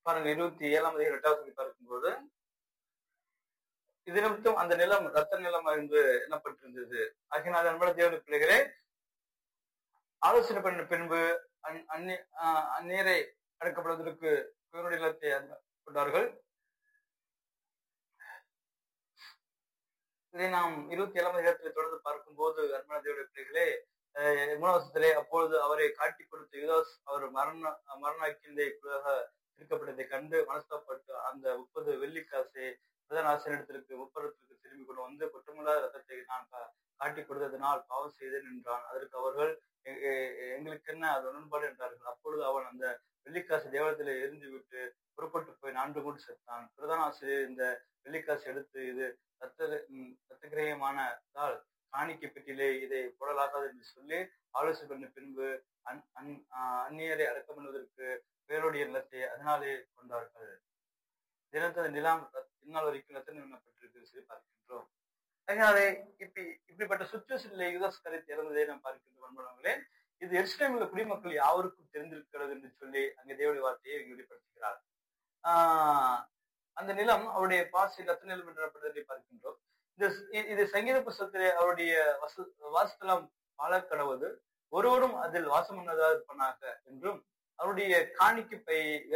பாருங்க இருபத்தி ஏழாம் தேதி எட்டாவது பார்க்கும்போது இது நிமித்தம் அந்த நிலம் ரத்த நிலம் என்று எண்ணப்பட்டிருந்தது ஆகினால் அன்பட தேவனுடைய பிள்ளைகளே ஆலோசனை பண்ண பின்பு அந்நீரை அடக்கப்படுவதற்கு இவருடைய நிலத்தை கொண்டார்கள் இதை நாம் இருபத்தி ஏழாம் இடத்தில் தொடர்ந்து பார்க்கும்போது அன்பன தேவனுடைய பிள்ளைகளே மூணாவசத்திலே அப்பொழுது அவரை காட்டி கொடுத்த யுதாஸ் அவர் மரண மரணாக்கியதைக்குள்ளாக இருக்கப்பட்டதை கண்டு மனஸ்தாப்பட்டு அந்த முப்பது வெள்ளிக்காசை பிரதான ஆசிரியத்திற்கு முப்பதத்திற்கு திரும்பி கொண்டு வந்து குற்றமில்லாத ரத்தத்தை நான் காட்டி கொடுத்ததினால் பாவம் செய்தேன் என்றான் அதற்கு அவர்கள் எங்களுக்கு என்ன அது உடன்பாடு என்றார்கள் அப்பொழுது அவன் அந்த வெள்ளிக்காசு தேவலத்திலே எரிந்து விட்டு புறப்பட்டு போய் நான்கு மூடி செத்தான் பிரதான ஆசிரியர் இந்த வெள்ளிக்காசு எடுத்து இது ரத்த ரத்தகிரயமானதால் காணிக்கை பெட்டியிலே இதை போடலாகாது என்று சொல்லி ஆலோசனை பண்ண பின்பு அந் அந் அந்நியரை அடக்கம் பண்ணுவதற்கு பேருடைய நிலத்தை அதனாலே கொண்டார்கள் தினத்தது நிலம் இந்நாள் வரைக்கும் ரத்தம் எண்ணப்பட்டிருக்கு சொல்லி பார்க்கின்றோம் அதனாலே இப்படி இப்படிப்பட்ட சுற்றுச்சூழலை யுதாஸ் கருத்து இறந்ததை நாம் பார்க்கின்றோம் அன்பனவர்களே இது எருசலேம் உள்ள குடிமக்கள் யாவருக்கும் தெரிந்திருக்கிறது என்று சொல்லி அங்கே தேவடைய வார்த்தையை இங்கு வெளிப்படுத்துகிறார் ஆஹ் அந்த நிலம் அவருடைய பாசி ரத்த நிலம் என்றப்பட்டதை பார்க்கின்றோம் இந்த இது சங்கீத புஸ்தகத்திலே அவருடைய வச வாசத்தலம் பாலக்கடவது ஒருவரும் அதில் வாசம் பண்ணதாக என்றும் அவருடைய காணிக்கு பை